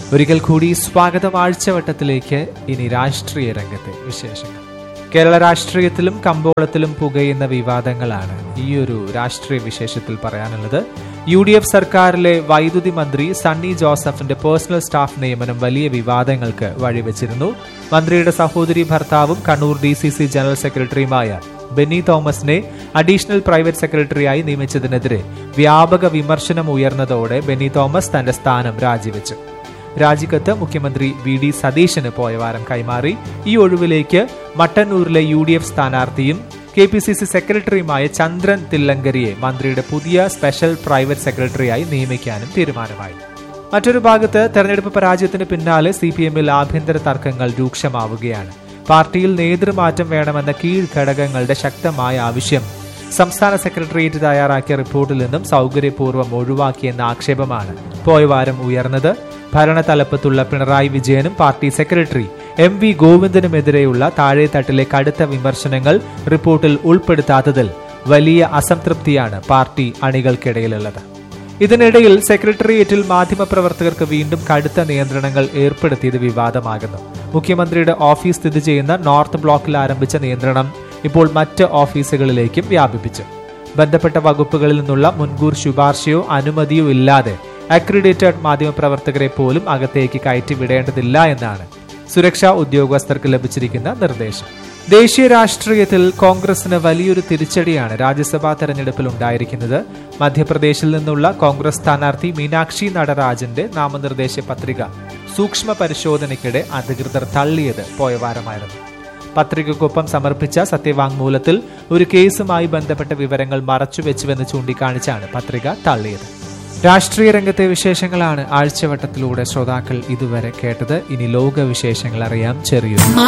ഒരിക്കൽ കൂടി സ്വാഗതം ആഴ്ചവട്ടത്തിലേക്ക് ഇനി രാഷ്ട്രീയ രംഗത്തെ വിശേഷങ്ങൾ കേരള രാഷ്ട്രീയത്തിലും കമ്പോളത്തിലും പുകയുന്ന വിവാദങ്ങളാണ് ഈ ഒരു രാഷ്ട്രീയ വിശേഷത്തിൽ പറയാനുള്ളത് യു ഡി എഫ് സർക്കാരിലെ വൈദ്യുതി മന്ത്രി സണ്ണി ജോസഫിന്റെ പേഴ്സണൽ സ്റ്റാഫ് നിയമനം വലിയ വിവാദങ്ങൾക്ക് വഴിവെച്ചിരുന്നു മന്ത്രിയുടെ സഹോദരി ഭർത്താവും Kannur D C C general സെക്രട്ടറിയുമായ ബെന്നി തോമസിനെ അഡീഷണൽ പ്രൈവറ്റ് സെക്രട്ടറിയായി നിയമിച്ചതിനെതിരെ വ്യാപക വിമർശനം ഉയർന്നതോടെ ബെന്നി തോമസ് തന്റെ സ്ഥാനം രാജിവെച്ചു രാജിക്കത്ത് മുഖ്യമന്ത്രി വി ഡി സതീശന് പോയ വാരം കൈമാറി ഈ ഒഴിവിലേക്ക് മട്ടന്നൂരിലെ യു ഡി എഫ് സ്ഥാനാർത്ഥിയും കെ പി സി സി സെക്രട്ടറിയുമായ ചന്ദ്രൻ തില്ലങ്കരിയെ മന്ത്രിയുടെ പുതിയ സ്പെഷ്യൽ പ്രൈവറ്റ് സെക്രട്ടറിയായി നിയമിക്കാനും തീരുമാനമായി മറ്റൊരു ഭാഗത്ത് തെരഞ്ഞെടുപ്പ് പരാജയത്തിന് പിന്നാലെ സി പി എമ്മിൽ ആഭ്യന്തര തർക്കങ്ങൾ രൂക്ഷമാവുകയാണ് പാർട്ടിയിൽ നേതൃമാറ്റം വേണമെന്ന കീഴ്ഘടകങ്ങളുടെ ശക്തമായ ആവശ്യം സംസ്ഥാന സെക്രട്ടേറിയറ്റ് തയ്യാറാക്കിയ റിപ്പോർട്ടിൽ നിന്നും സൗകര്യപൂർവ്വം ഒഴിവാക്കിയെന്ന ആക്ഷേപമാണ് പോയ വാരം ഉയർന്നത് ഭരണതലപ്പത്തുള്ള പിണറായി വിജയനും പാർട്ടി സെക്രട്ടറി എം വി ഗോവിന്ദനുമെതിരെയുള്ള താഴെത്തട്ടിലെ കടുത്ത വിമർശനങ്ങൾ റിപ്പോർട്ടിൽ ഉൾപ്പെടുത്താത്തതിൽ വലിയ അസംതൃപ്തിയാണ് പാർട്ടി അണികൾക്കിടയിലുള്ളത് ഇതിനിടയിൽ സെക്രട്ടേറിയറ്റിൽ മാധ്യമപ്രവർത്തകർക്ക് വീണ്ടും കടുത്ത നിയന്ത്രണങ്ങൾ ഏർപ്പെടുത്തിയത് വിവാദമാകുന്നു മുഖ്യമന്ത്രിയുടെ ഓഫീസ് സ്ഥിതി ചെയ്യുന്ന നോർത്ത് ബ്ലോക്കിൽ ആരംഭിച്ച നിയന്ത്രണം ഇപ്പോൾ മറ്റ് ഓഫീസുകളിലേക്കും വ്യാപിപ്പിച്ചു ബന്ധപ്പെട്ട വകുപ്പുകളിൽ നിന്നുള്ള മുൻകൂർ ശുപാർശയോ അനുമതിയോ ഇല്ലാതെ അക്രിഡേറ്റഡ് മാധ്യമപ്രവർത്തകരെ പോലും അകത്തേക്ക് കയറ്റിവിടേണ്ടതില്ല എന്നാണ് സുരക്ഷാ ഉദ്യോഗസ്ഥർക്ക് ലഭിച്ചിരിക്കുന്ന നിർദ്ദേശം ദേശീയ രാഷ്ട്രീയത്തിൽ കോൺഗ്രസിന് വലിയൊരു തിരിച്ചടിയാണ് രാജ്യസഭാ തെരഞ്ഞെടുപ്പിൽ ഉണ്ടായിരിക്കുന്നത് മധ്യപ്രദേശിൽ നിന്നുള്ള കോൺഗ്രസ് സ്ഥാനാർത്ഥി മീനാക്ഷി നടരാജന്റെ നാമനിർദ്ദേശ പത്രിക സൂക്ഷ്മ പരിശോധനയ്ക്കിടെ അധികൃതർ തള്ളിയത് പോയ വാരമായിരുന്നു പത്രികയ്ക്കൊപ്പം സമർപ്പിച്ച സത്യവാങ്മൂലത്തിൽ ഒരു കേസുമായി ബന്ധപ്പെട്ട വിവരങ്ങൾ മറച്ചുവെച്ചുവെന്ന് ചൂണ്ടിക്കാണിച്ചാണ് പത്രിക തള്ളിയത് രാഷ്ട്രീയ രംഗത്തെ വിശേഷങ്ങളാണ് ആഴ്ചവട്ടത്തിലൂടെ ശ്രോതാക്കൾ ഇതുവരെ കേട്ടത് ഇനി ലോക വിശേഷങ്ങൾ അറിയാം ചെറിയൊരു